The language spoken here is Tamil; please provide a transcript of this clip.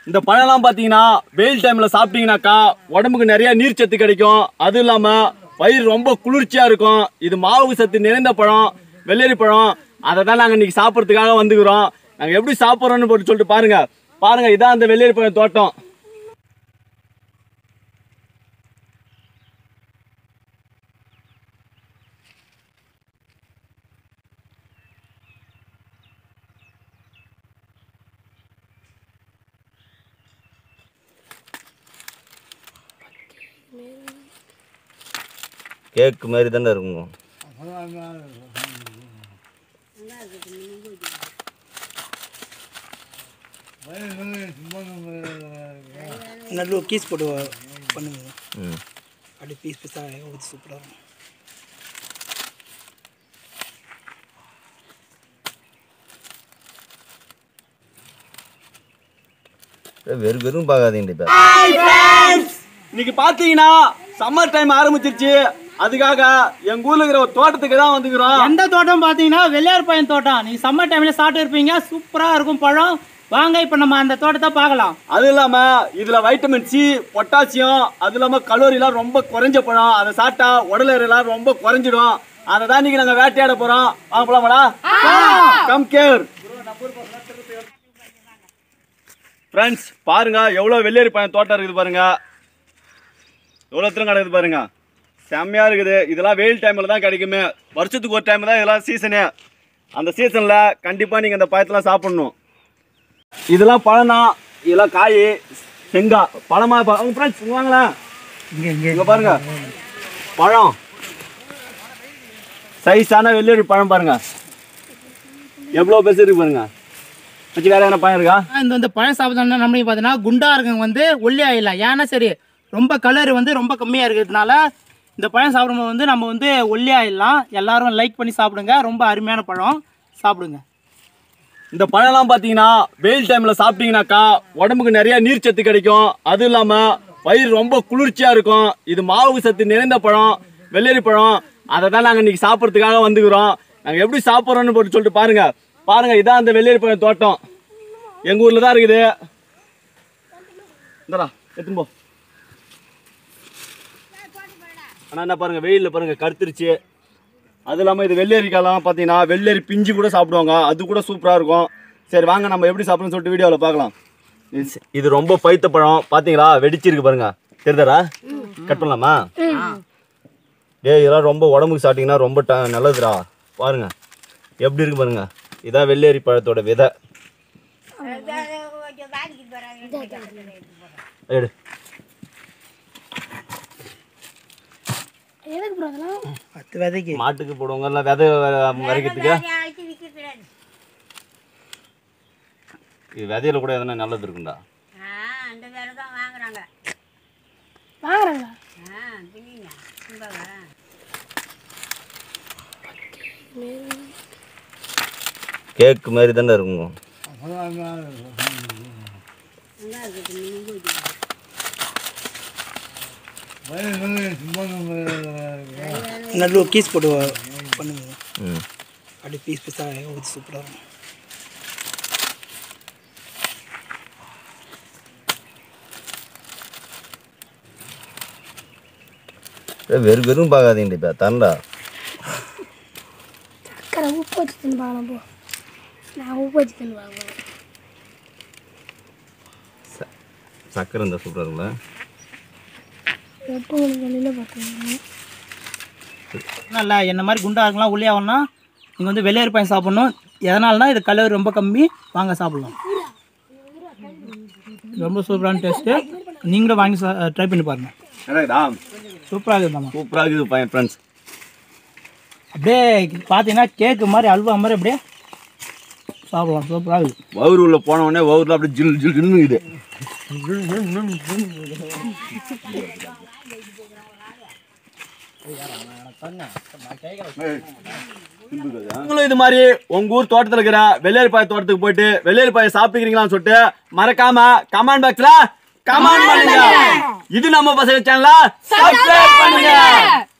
இந்த பழம்லாம் பார்த்தீங்கன்னா வெயில் டைமில் சாப்பிட்டீங்கன்னாக்கா உடம்புக்கு நிறைய நீர் சத்து கிடைக்கும் அதுவும் இல்லாமல் வயிறு ரொம்ப குளிர்ச்சியாக இருக்கும் இது மாவு சத்து நிறைந்த பழம் வெள்ளரி பழம் அதை தான் நாங்கள் இன்னைக்கு சாப்பிட்றதுக்காக வந்துக்கிறோம் நாங்கள் எப்படி சாப்பிட்றோன்னு போட்டு சொல்லிட்டு பாருங்க பாருங்க இதான் அந்த வெள்ளரி பழம் தோட்டம் கேக்கு மாதிரி தானே இருக்கும் நல்ல ஒரு கீஸ் போட்டு பண்ணுங்க ம் அப்படியே பீஸ் பீஸாக ஊற்றி சூப்பராக இருக்கும் வெறும் வெறும் பார்க்காதீங்க இப்போ இன்னைக்கு பார்த்தீங்கன்னா சம்மர் டைம் ஆரம்பிச்சிருச்சு அதுக்காக எங்க ஊர்ல இருக்கிற ஒரு தோட்டத்துக்கு தான் வந்துக்கிறோம் எந்த தோட்டம் பார்த்தீங்கன்னா வெள்ளையார் பையன் தோட்டம் நீங்க சம்மர் டைம்ல சாப்பிட்டு இருப்பீங்க சூப்பரா இருக்கும் பழம் வாங்க இப்போ நம்ம அந்த தோட்டத்தை பார்க்கலாம் அது இல்லாம இதுல வைட்டமின் சி பொட்டாசியம் அது இல்லாம கலோரிலாம் ரொம்ப குறைஞ்ச பழம் அதை சாப்பிட்டா உடல் எல்லாம் ரொம்ப குறைஞ்சிடும் அதை தான் நீங்க நாங்க வேட்டையாட போறோம் வாங்க போலாமாடா கம் கேர் ஃப்ரெண்ட்ஸ் பாருங்க எவ்வளவு வெள்ளேரி பழம் தோட்டம் இருக்குது பாருங்க எவ்வளோ தூரம் கிடக்குது பாருங்க செம்மையா இருக்குது இதெல்லாம் வெயில் டைம்ல தான் கிடைக்குமே வருஷத்துக்கு ஒரு டைம் தான் இதெல்லாம் சீசனு அந்த சீசன்ல கண்டிப்பா நீங்க இந்த பழத்தெல்லாம் சாப்பிடணும் இதெல்லாம் பழம்தான் இதெல்லாம் காய் செங்காய் பழமா அவங்க ஃப்ரெண்ட்ஸ் வாங்களேன் இங்கே இங்கே இங்க பாருங்க பழம் சைஸான வெள்ளரி பழம் பாருங்க எவ்வளோ பெருசு இருக்கு பாருங்க வச்சு வேற என்ன பழம் இருக்கா இந்த வந்து பழம் சாப்பிட்டோம்னா நம்மளுக்கு பார்த்தீங்கன்னா குண்டா இருக்கவங்க வந்து ஒல்லி ஆயிடலாம் ஏன்னா சரி ரொம்ப கலர் வந்து ரொம்ப கம்மியாக இருக்கிறதுனால இந்த பழம் சாப்பிடும்போது வந்து நம்ம வந்து ஒல்லி ஆயிடலாம் எல்லாரும் லைக் பண்ணி சாப்பிடுங்க ரொம்ப அருமையான பழம் சாப்பிடுங்க இந்த பழம்லாம் பார்த்தீங்கன்னா வெயில் டைமில் சாப்பிட்டீங்கன்னாக்கா உடம்புக்கு நிறைய நீர் சத்து கிடைக்கும் அதுவும் இல்லாமல் வயிறு ரொம்ப குளிர்ச்சியாக இருக்கும் இது மாவு சத்து நிறைந்த பழம் வெள்ளரி பழம் அதை தான் நாங்கள் இன்னைக்கு சாப்பிட்றதுக்காக வந்துக்கிறோம் நாங்கள் எப்படி சாப்பிட்றோன்னு போட்டு சொல்லிட்டு பாருங்க பாருங்க இதான் அந்த வெள்ளரி பழம் தோட்டம் எங்கள் ஊரில் தான் இருக்குது இந்தடா எடுத்துன்னு போ ஆனால் என்ன பாருங்க வெயிலில் பாருங்க கருத்துருச்சு அது இல்லாமல் இது வெள்ளரிக்காய்லாம் பார்த்தீங்கன்னா வெள்ளரி பிஞ்சு கூட சாப்பிடுவாங்க அது கூட சூப்பராக இருக்கும் சரி வாங்க நம்ம எப்படி சாப்பிடணும்னு சொல்லிட்டு வீடியோவில் பார்க்கலாம் இது- இது ரொம்ப பைத்த பழம் பார்த்தீங்களா வெடிச்சிருக்கு பாருங்க தெரியுதாடா கட் பண்ணலாமா டேய் இதெல்லாம் ரொம்ப உடம்புக்கு சாப்பிட்டீங்கன்னா ரொம்ப ட நல்லதுடா பாருங்க எப்படி இருக்கு பாருங்க இதான் வெள்ளரி பழத்தோட விதை எடு பத்து விதைக்கு மாட்டுக்கு போடுவாங்க இல்லை விதை வரைக்கிறதுக்கு இது விதையில கூட எதனா நல்லது இருக்குண்டா அந்த வேலை தான் வாங்குறாங்க வாங்குறாங்க ஆ பின்னிங்க கும்பவா கேக்கு மாதிரி தானே இருக்கும் நல்லா இருக்குது மினிங்கு நல்ல ஒரு கீஸ் போட்டு பண்ணுங்க ம் அப்படியே பீஸ் பீஸாக ஊற்றி சூப்பராக இருக்கும் வெறும் வெறும் பார்க்காதீங்க இப்போ தரண்டா சக்கரை உப்பு வச்சு தின்னு பார்க்கலாம் போ நான் உப்பு வச்சு தின்னு பார்க்கலாம் சக்கரை இருந்தால் சூப்பராக இருக்குங்களா எப்போ உங்களுக்கு வெளியில் பார்த்தீங்கன்னா நல்லா என்ன மாதிரி குண்டா இருக்கலாம் ஒல்லியாகணும்னா நீங்கள் வந்து வெள்ளையர் பழம் சாப்பிடணும் எதனாலனா இது கலர் ரொம்ப கம்மி வாங்க சாப்பிடலாம் ரொம்ப சூப்பரான டேஸ்ட்டு நீங்களும் வாங்கி ட்ரை பண்ணி பாருங்கள் என்னடா சூப்பராக இருக்குதாம்மா சூப்பராக இருக்குது பையன் ஃப்ரெண்ட்ஸ் அப்படியே பார்த்தீங்கன்னா கேக்கு மாதிரி அல்வா மாதிரி அப்படியே சாப்பிடலாம் சூப்பராக இருக்குது வவுர் உள்ள போன உடனே வவுரில் அப்படியே ஜில் ஜில் ஜில்னுக்குது நீங்களும் இது மாதிரி உங்க ஊர் தோட்டத்துல இருக்கிற வெள்ளேரி பாய தோட்டத்துக்கு போயிட்டு வெள்ளேரி பாய சாப்பிடுறீங்களான்னு சொல்லிட்டு மறக்காம கமெண்ட் பாக்ஸ்ல கமெண்ட் பண்ணுங்க இது நம்ம பசங்க சேனல சப்ஸ்கிரைப் பண்ணுங்க